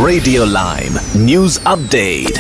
Radio Lime News Update.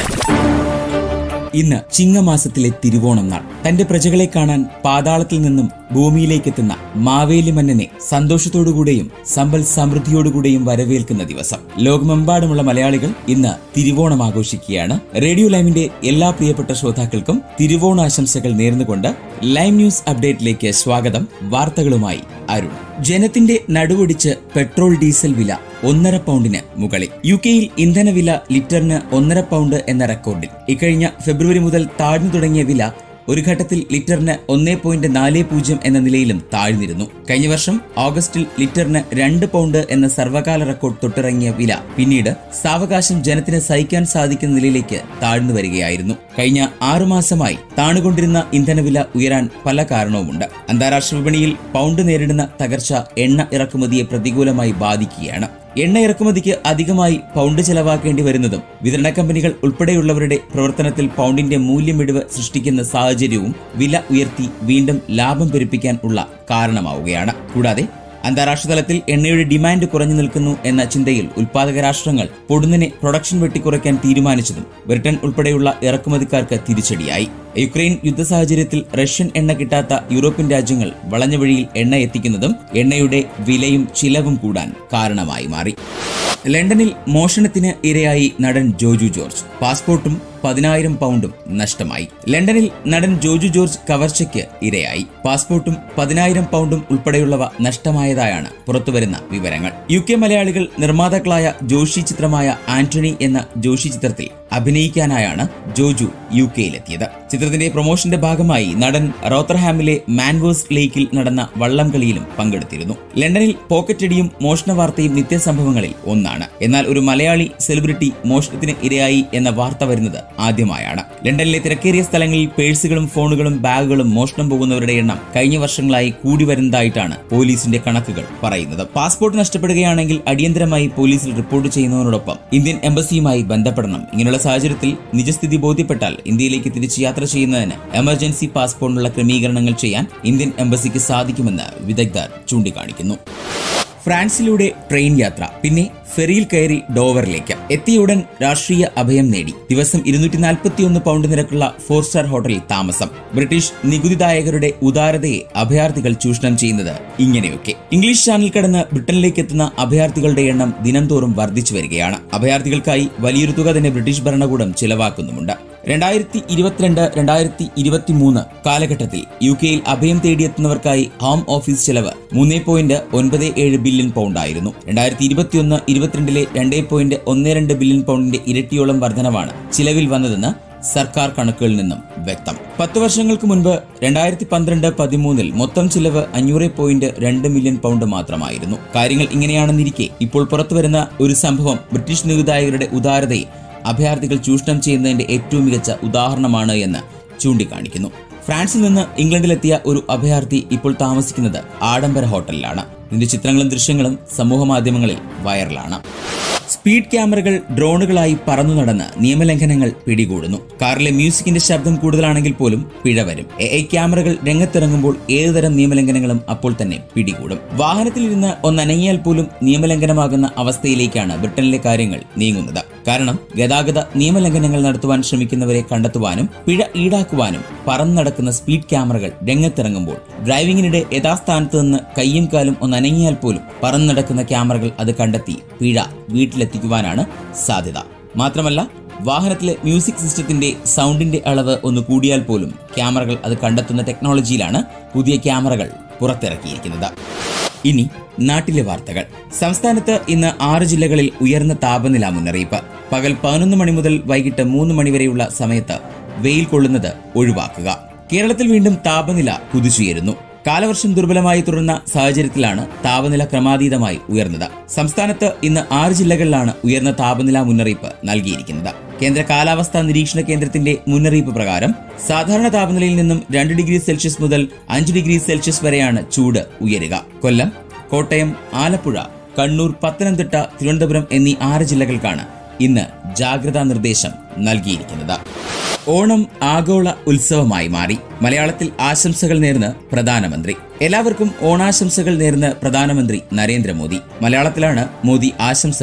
ഇന്ന് ചിങ്ങമാസത്തിലെ തിരുവോണം നാൾ തന്റെ പ്രജകളെ കാണാൻ പാതാളത്തിൽ നിന്നും ഭൂമിയിലേക്കെത്തുന്ന മാവേലി മന്നനെ സന്തോഷത്തോടുകൂടെയും സമ്പൽ സമൃദ്ധിയോടുകൂടെയും വരവേൽക്കുന്ന ദിവസം ലോകമെമ്പാടുമുള്ള മലയാളികൾ ഇന്ന് തിരുവോണം ആഘോഷിക്കുകയാണ് റേഡിയോ ലൈമിന്റെ എല്ലാ പ്രിയപ്പെട്ട ശ്രോതാക്കൾക്കും തിരുവോണാശംസകൾ നേർന്നുകൊണ്ട് ലൈം ന്യൂസ് അപ്ഡേറ്റിലേക്ക് സ്വാഗതം വാർത്തകളുമായി അരുൺ ജനത്തിന്റെ നടുവൊടിച്ച് പെട്രോൾ ഡീസൽ വില ഒന്നര പൗണ്ടിന് മുകളിൽ യു കെയിൽ ഇന്ധനവില ലിറ്ററിന് ഒന്നര പൗണ്ട് എന്ന റെക്കോർഡിൽ ഇക്കഴിഞ്ഞ ഫെബ്രുവരി മുതൽ താഴ്ന്നു തുടങ്ങിയ വില ഒരു ഘട്ടത്തിൽ ലിറ്ററിന് ഒന്നേ പോയിന്റ് നാല് പൂജ്യം എന്ന നിലയിലും താഴ്ന്നിരുന്നു കഴിഞ്ഞ വർഷം ഓഗസ്റ്റിൽ ലിറ്ററിന് രണ്ട് പൗണ്ട് എന്ന സർവകാല റെക്കോർഡ് തൊട്ടിറങ്ങിയ വില പിന്നീട് സാവകാശം ജനത്തിന് സഹിക്കാൻ സാധിക്കുന്ന നിലയിലേക്ക് താഴ്ന്നു വരികയായിരുന്നു കഴിഞ്ഞ ആറുമാസമായി താണുകൊണ്ടിരുന്ന ഇന്ധനവില ഉയരാൻ പല കാരണവുമുണ്ട് അന്താരാഷ്ട്ര വിപണിയിൽ പൗണ്ട് നേരിടുന്ന തകർച്ച എണ്ണ ഇറക്കുമതിയെ പ്രതികൂലമായി ബാധിക്കുകയാണ് എണ്ണ ഇറക്കുമതിക്ക് അധികമായി പൗണ്ട് ചെലവാക്കേണ്ടി വരുന്നതും വിതരണ കമ്പനികൾ ഉൾപ്പെടെയുള്ളവരുടെ പ്രവർത്തനത്തിൽ പൗണ്ടിന്റെ മൂല്യമിടിവ് സൃഷ്ടിക്കുന്ന സാഹചര്യവും വില ഉയർത്തി വീണ്ടും ലാഭം പെരുപ്പിക്കാൻ ഉള്ള കാരണമാവുകയാണ് കൂടാതെ അന്താരാഷ്ട്ര തലത്തിൽ എണ്ണയുടെ ഡിമാൻഡ് കുറഞ്ഞു നിൽക്കുന്നു എന്ന ചിന്തയിൽ ഉൽപാദക രാഷ്ട്രങ്ങൾ പൊടുന്നിനെ പ്രൊഡക്ഷൻ വെട്ടിക്കുറയ്ക്കാൻ തീരുമാനിച്ചതും ബ്രിട്ടൻ ഉൾപ്പെടെയുള്ള ഇറക്കുമതിക്കാർക്ക് തിരിച്ചടിയായി യുക്രൈൻ യുദ്ധ സാഹചര്യത്തിൽ റഷ്യൻ എണ്ണ കിട്ടാത്ത യൂറോപ്യൻ രാജ്യങ്ങൾ വളഞ്ഞ വഴിയിൽ എണ്ണ എത്തിക്കുന്നതും എണ്ണയുടെ വിലയും ചിലവും കൂടാൻ കാരണമായി മാറി ലണ്ടനിൽ മോഷണത്തിന് ഇരയായി നടൻ ജോജു ജോർജ് പാസ്പോർട്ടും പതിനായിരം പൗണ്ടും നഷ്ടമായി ലണ്ടനിൽ നടൻ ജോജു ജോർജ് കവർച്ചയ്ക്ക് ഇരയായി പാസ്പോർട്ടും പതിനായിരം പൗണ്ടും ഉൾപ്പെടെയുള്ളവ നഷ്ടമായതായാണ് പുറത്തുവരുന്ന വിവരങ്ങൾ യു കെ മലയാളികൾ നിർമ്മാതാക്കളായ ജോഷി ചിത്രമായ ആന്റണി എന്ന ജോഷി ചിത്രത്തിൽ അഭിനയിക്കാനായാണ് ജോജു യു കെയിലെത്തിയത് ചിത്രത്തിന്റെ പ്രൊമോഷന്റെ ഭാഗമായി നടൻ റോത്തർഹാമിലെ മാൻവേഴ്സ് ലേക്കിൽ നടന്ന വള്ളംകളിയിലും പങ്കെടുത്തിരുന്നു ലണ്ടനിൽ പോക്കറ്റടിയും മോഷണ വാർത്തയും നിത്യസംഭവങ്ങളിൽ ഒന്നാണ് എന്നാൽ ഒരു മലയാളി സെലിബ്രിറ്റി മോഷണത്തിന് ഇരയായി എന്ന വാർത്ത വരുന്നത് ആദ്യമായാണ് ലണ്ടനിലെ തിരക്കേറിയ സ്ഥലങ്ങളിൽ പേഴ്സുകളും ഫോണുകളും ബാഗുകളും മോഷണം പോകുന്നവരുടെ എണ്ണം കഴിഞ്ഞ വർഷങ്ങളായി കൂടി വരുന്നതായിട്ടാണ് പോലീസിന്റെ കണക്കുകൾ പറയുന്നത് പാസ്പോർട്ട് നഷ്ടപ്പെടുകയാണെങ്കിൽ അടിയന്തരമായി പോലീസിൽ റിപ്പോർട്ട് ചെയ്യുന്നതിനോടൊപ്പം ഇന്ത്യൻ എംബസിയുമായി ബന്ധപ്പെടണം ഇങ്ങനെയുള്ള സാഹചര്യത്തിൽ നിജസ്ഥിതി ബോധ്യപ്പെട്ടാൽ ഇന്ത്യയിലേക്ക് തിരിച്ച് യാത്ര ചെയ്യുന്നതിന് എമർജൻസി പാസ്പോർട്ടിനുള്ള ക്രമീകരണങ്ങൾ ചെയ്യാൻ ഇന്ത്യൻ എംബസിക്ക് സാധിക്കുമെന്ന് വിദഗ്ധർ ചൂണ്ടിക്കാണിക്കുന്നു ഫ്രാൻസിലൂടെ ട്രെയിൻ യാത്ര പിന്നെ ഫെറിയിൽ കയറി ഡോവറിലേക്ക് എത്തിയ ഉടൻ രാഷ്ട്രീയ അഭയം നേടി ദിവസം ഇരുന്നൂറ്റി നാൽപ്പത്തിയൊന്ന് പൗണ്ട് നിരക്കുള്ള ഫോർ സ്റ്റാർ ഹോട്ടലിൽ താമസം ബ്രിട്ടീഷ് നികുതിദായകരുടെ ഉദാരതയെ അഭയാർത്ഥികൾ ചൂഷണം ചെയ്യുന്നത് ഇങ്ങനെയൊക്കെ ഇംഗ്ലീഷ് ചാനൽ കടന്ന് ബ്രിട്ടനിലേക്ക് എത്തുന്ന അഭയാർത്ഥികളുടെ എണ്ണം ദിനംതോറും വർദ്ധിച്ചു വരികയാണ് അഭയാർത്ഥികൾക്കായി വലിയൊരു തുക തന്നെ ബ്രിട്ടീഷ് ഭരണകൂടം ചിലവാക്കുന്നുമുണ്ട് രണ്ടായിരത്തി ഇരുപത്തിരണ്ട് രണ്ടായിരത്തി ഇരുപത്തിമൂന്ന് കാലഘട്ടത്തിൽ യു കെയിൽ അഭയം തേടിയെത്തുന്നവർക്കായി ഹോം ഓഫീസ് ചെലവ് മൂന്ന് പോയിന്റ് ഒൻപത് ഏഴ് ബില്യൺ പൗണ്ടായിരുന്നു രണ്ടായിരത്തി ഇരുപത്തിയൊന്ന് ഇരുപത്തിരണ്ടിലെ രണ്ടേ പോയിന്റ് ഒന്ന് രണ്ട് ബില്യൺ പൗണ്ടിന്റെ ഇരട്ടിയോളം വർധനവാണ് ചിലവിൽ വന്നതെന്ന് സർക്കാർ കണക്കുകളിൽ നിന്നും വ്യക്തം പത്ത് വർഷങ്ങൾക്ക് മുൻപ് രണ്ടായിരത്തി പന്ത്രണ്ട് പതിമൂന്നിൽ മൊത്തം ചിലവ് അഞ്ഞൂറ് പോയിന്റ് രണ്ട് മില്യൺ പൗണ്ട് മാത്രമായിരുന്നു കാര്യങ്ങൾ ഇങ്ങനെയാണെന്നിരിക്കെ ഇപ്പോൾ പുറത്തുവരുന്ന ഒരു സംഭവം ബ്രിട്ടീഷ് നികുതിദായകരുടെ ഉദാരതയെ അഭയാർത്ഥികൾ ചൂഷണം ചെയ്യുന്നതിന്റെ ഏറ്റവും മികച്ച ഉദാഹരണമാണ് എന്ന് ചൂണ്ടിക്കാണിക്കുന്നു ഫ്രാൻസിൽ നിന്ന് ഇംഗ്ലണ്ടിലെത്തിയ ഒരു അഭയാർത്ഥി ഇപ്പോൾ താമസിക്കുന്നത് ആഡംബര ഹോട്ടലിലാണ് ഇതിന്റെ ചിത്രങ്ങളും ദൃശ്യങ്ങളും സമൂഹ മാധ്യമങ്ങളിൽ വൈറലാണ് സ്പീഡ് ക്യാമറകൾ ഡ്രോണുകളായി പറന്നു നടന്ന് നിയമലംഘനങ്ങൾ പിടികൂടുന്നു കാറിലെ മ്യൂസിക്കിന്റെ ശബ്ദം കൂടുതലാണെങ്കിൽ പോലും പിഴ വരും എ ഐ ക്യാമറകൾ രംഗത്തിറങ്ങുമ്പോൾ ഏതുതരം നിയമലംഘനങ്ങളും അപ്പോൾ തന്നെ പിടികൂടും വാഹനത്തിലിരുന്ന് ഒന്നനങ്ങിയാൽ പോലും നിയമലംഘനമാകുന്ന അവസ്ഥയിലേക്കാണ് ബ്രിട്ടനിലെ കാര്യങ്ങൾ നീങ്ങുന്നത് കാരണം ഗതാഗത നിയമലംഘനങ്ങൾ നടത്തുവാൻ ശ്രമിക്കുന്നവരെ കണ്ടെത്തുവാനും പിഴ ഈടാക്കുവാനും പറന്നു നടക്കുന്ന സ്പീഡ് ക്യാമറകൾ രംഗത്തിറങ്ങുമ്പോൾ ഡ്രൈവിംഗിനിടെ യഥാസ്ഥാനത്ത് നിന്ന് കയ്യും കാലും ഒന്നനങ്ങിയാൽ പോലും പറന്നു നടക്കുന്ന ക്യാമറകൾ അത് കണ്ടെത്തി പിഴ വീട്ടിലെത്തിക്കുവാനാണ് സാധ്യത മാത്രമല്ല വാഹനത്തിലെ മ്യൂസിക് സിസ്റ്റത്തിന്റെ സൗണ്ടിന്റെ അളവ് ഒന്ന് കൂടിയാൽ പോലും ക്യാമറകൾ അത് കണ്ടെത്തുന്ന ടെക്നോളജിയിലാണ് പുതിയ ക്യാമറകൾ പുറത്തിറക്കിയിരിക്കുന്നത് ഇനി നാട്ടിലെ വാർത്തകൾ സംസ്ഥാനത്ത് ഇന്ന് ആറ് ജില്ലകളിൽ ഉയർന്ന താപനില മുന്നറിയിപ്പ് പകൽ പതിനൊന്ന് മണി മുതൽ വൈകിട്ട് മൂന്ന് മണി വരെയുള്ള സമയത്ത് വെയിൽ കൊള്ളുന്നത് ഒഴിവാക്കുക കേരളത്തിൽ വീണ്ടും താപനില കുതിച്ചുയരുന്നു കാലവർഷം ദുർബലമായി തുടർന്ന സാഹചര്യത്തിലാണ് താപനില ക്രമാതീതമായി ഉയർന്നത് സംസ്ഥാനത്ത് ഇന്ന് ആറ് ജില്ലകളിലാണ് ഉയർന്ന താപനില മുന്നറിയിപ്പ് നൽകിയിരിക്കുന്നത് കേന്ദ്ര കാലാവസ്ഥാ നിരീക്ഷണ കേന്ദ്രത്തിന്റെ മുന്നറിയിപ്പ് പ്രകാരം സാധാരണ താപനിലയിൽ നിന്നും രണ്ട് ഡിഗ്രി സെൽഷ്യസ് മുതൽ അഞ്ച് ഡിഗ്രി സെൽഷ്യസ് വരെയാണ് ചൂട് ഉയരുക കൊല്ലം കോട്ടയം ആലപ്പുഴ കണ്ണൂർ പത്തനംതിട്ട തിരുവനന്തപുരം എന്നീ ആറ് ജില്ലകൾക്കാണ് ഇന്ന് ജാഗ്രതാ നിർദ്ദേശം നൽകിയിരിക്കുന്നത് ഓണം ആഗോള ഉത്സവമായി മാറി മലയാളത്തിൽ ആശംസകൾ നേർന്ന് പ്രധാനമന്ത്രി എല്ലാവർക്കും ഓണാശംസകൾ നേർന്ന് പ്രധാനമന്ത്രി നരേന്ദ്രമോദി മലയാളത്തിലാണ് മോദി ആശംസകൾ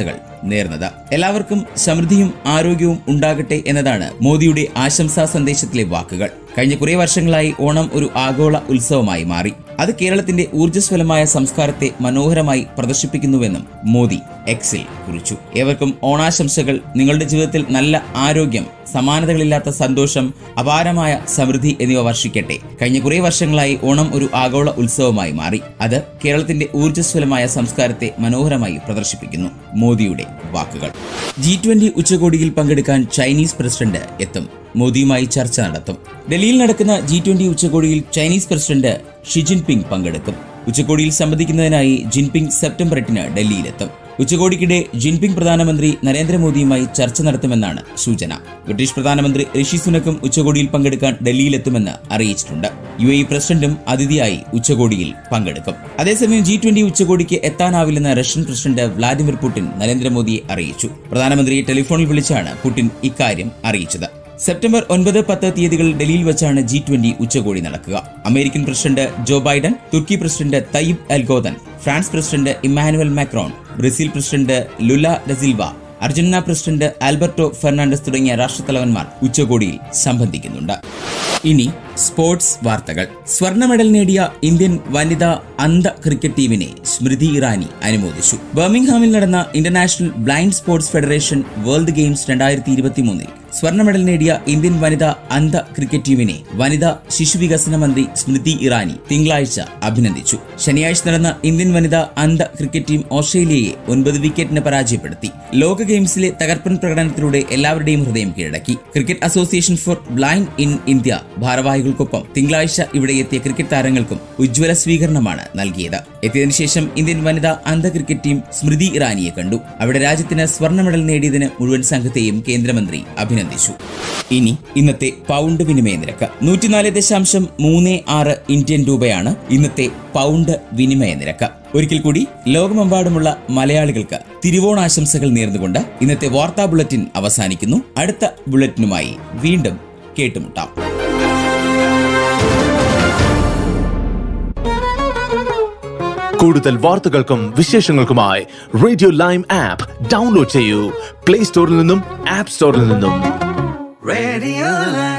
നേർന്നത് എല്ലാവർക്കും സമൃദ്ധിയും ആരോഗ്യവും ഉണ്ടാകട്ടെ എന്നതാണ് മോദിയുടെ ആശംസാ സന്ദേശത്തിലെ വാക്കുകൾ കഴിഞ്ഞ കുറേ വർഷങ്ങളായി ഓണം ഒരു ആഗോള ഉത്സവമായി മാറി അത് കേരളത്തിന്റെ ഊർജ്ജസ്വലമായ സംസ്കാരത്തെ മനോഹരമായി പ്രദർശിപ്പിക്കുന്നുവെന്നും മോദി എക്സിൽ കുറിച്ചു ഏവർക്കും ഓണാശംസകൾ നിങ്ങളുടെ ജീവിതത്തിൽ നല്ല ആരോഗ്യം സമാനതകളില്ലാത്ത സന്തോഷം അപാരമായ സമൃദ്ധി എന്നിവ വർഷിക്കട്ടെ കഴിഞ്ഞ കുറേ വർഷങ്ങളായി ഓണം ഒരു ആഗോള ഉത്സവമായി മാറി അത് കേരളത്തിന്റെ ഊർജ്ജസ്വലമായ സംസ്കാരത്തെ മനോഹരമായി പ്രദർശിപ്പിക്കുന്നു മോദിയുടെ വാക്കുകൾ ജി ട്വന്റി ഉച്ചകോടിയിൽ പങ്കെടുക്കാൻ ചൈനീസ് പ്രസിഡന്റ് എത്തും മോദിയുമായി ചർച്ച നടത്തും ഡൽഹിയിൽ നടക്കുന്ന ജി ട്വന്റി ഉച്ചകോടിയിൽ ചൈനീസ് പ്രസിഡന്റ് ഷി ജിൻപിങ് പങ്കെടുക്കും ഉച്ചകോടിയിൽ സംബന്ധിക്കുന്നതിനായി ജിൻപിങ് സെപ്റ്റംബർ എട്ടിന് ഡൽഹിയിലെത്തും ഉച്ചകോടിക്കിടെ ജിൻപിങ് പ്രധാനമന്ത്രി നരേന്ദ്രമോദിയുമായി ചർച്ച നടത്തുമെന്നാണ് സൂചന ബ്രിട്ടീഷ് പ്രധാനമന്ത്രി ഋഷി സുനക്കും ഉച്ചകോടിയിൽ പങ്കെടുക്കാൻ ഡൽഹിയിലെത്തുമെന്ന് അറിയിച്ചിട്ടുണ്ട് യു എ പ്രസിഡന്റും അതിഥിയായി ഉച്ചകോടിയിൽ പങ്കെടുക്കും അതേസമയം ജി ട്വന്റി ഉച്ചകോടിക്ക് എത്താനാവില്ലെന്ന് റഷ്യൻ പ്രസിഡന്റ് വ്ളാഡിമിർ പുടിൻ നരേന്ദ്രമോദിയെ അറിയിച്ചു പ്രധാനമന്ത്രിയെ ടെലിഫോണിൽ വിളിച്ചാണ് പുടിൻ ഇക്കാര്യം അറിയിച്ചത് സെപ്റ്റംബർ ഒൻപത് പത്ത് തീയതികളിൽ ഡൽഹിയിൽ വെച്ചാണ് ജി ട്വന്റി ഉച്ചകോടി നടക്കുക അമേരിക്കൻ പ്രസിഡന്റ് ജോ ബൈഡൻ തുർക്കി president Tayyip Erdogan France president Emmanuel Macron Brazil president Lula da Silva Argentina president Alberto Fernandez തുടങ്ങിയ രാഷ്ട്രത്തലവന്മാർ ഉച്ചകോടിയിൽ സംബന്ധിക്കുന്നുണ്ട് ഇനി സ്പോർട്സ് വാർത്തകൾ സ്വർണ്ണ മെഡൽ നേടിയ ഇന്ത്യൻ വനിതാ അന്ധ ക്രിക്കറ്റ് ടീമിനെ സ്മൃതി ഇറാനി അനുമോദിച്ചു ബർമിംഗ്ഹാമിൽ നടന്ന international blind sports federation world games രണ്ടായിരത്തി ഇരുപത്തിമൂന്നിൽ സ്വർണ്ണ മെഡൽ നേടിയ ഇന്ത്യൻ വനിതാ അന്ധ ക്രിക്കറ്റ് ടീമിനെ വനിതാ ശിശുവികസന മന്ത്രി സ്മൃതി ഇറാനി തിങ്കളാഴ്ച അഭിനന്ദിച്ചു ശനിയാഴ്ച നടന്ന ഇന്ത്യൻ വനിതാ അന്ധ ക്രിക്കറ്റ് ടീം ഓസ്ട്രേലിയയെ ഒൻപത് വിക്കറ്റിന് പരാജയപ്പെടുത്തി ലോക ഗെയിംസിലെ തകർപ്പൻ പ്രകടനത്തിലൂടെ എല്ലാവരുടെയും ഹൃദയം കീഴടക്കി cricket association for blind in India ഭാരവാഹികൾക്കൊപ്പം തിങ്കളാഴ്ച ഇവിടെ എത്തിയ ക്രിക്കറ്റ് താരങ്ങൾക്കും ഉജ്ജ്വല സ്വീകരണമാണ് നൽകിയത് എത്തിയതിനു ശേഷം ഇന്ത്യൻ വനിതാ അന്ധ ക്രിക്കറ്റ് ടീം സ്മൃതി ഇറാനിയെ കണ്ടു അവിടെ രാജ്യത്തിന് സ്വർണ്ണ മെഡൽ നേടിയതിന് മുഴുവൻ സംഘത്തെയും കേന്ദ്രമന്ത്രി അഭിനന്ദിച്ചു ഇനി ഇന്നത്തെ പൗണ്ട് വിനിമയ നിരക്ക് നൂറ്റിനാല് ദശാംശം മൂന്ന് ആറ് ഇന്ത്യൻ രൂപയാണ് ഇന്നത്തെ പൗണ്ട് വിനിമയ നിരക്ക് ഒരിക്കൽ കൂടി ലോകമെമ്പാടുമുള്ള മലയാളികൾക്ക് തിരുവോണാശംസകൾ നേർന്നുകൊണ്ട് ഇന്നത്തെ വാർത്താ ബുള്ളറ്റിൻ അവസാനിക്കുന്നു അടുത്ത ബുള്ളറ്റിനുമായി വീണ്ടും കേട്ടുമുട്ടാം കൂടുതൽ വാർത്തകൾക്കും വിശേഷങ്ങൾക്കുമായി റേഡിയോ ലൈം ആപ്പ് ഡൗൺലോഡ് ചെയ്യൂ പ്ലേ സ്റ്റോറിൽ നിന്നും ആപ്പ് സ്റ്റോറിൽ നിന്നും Radio Live.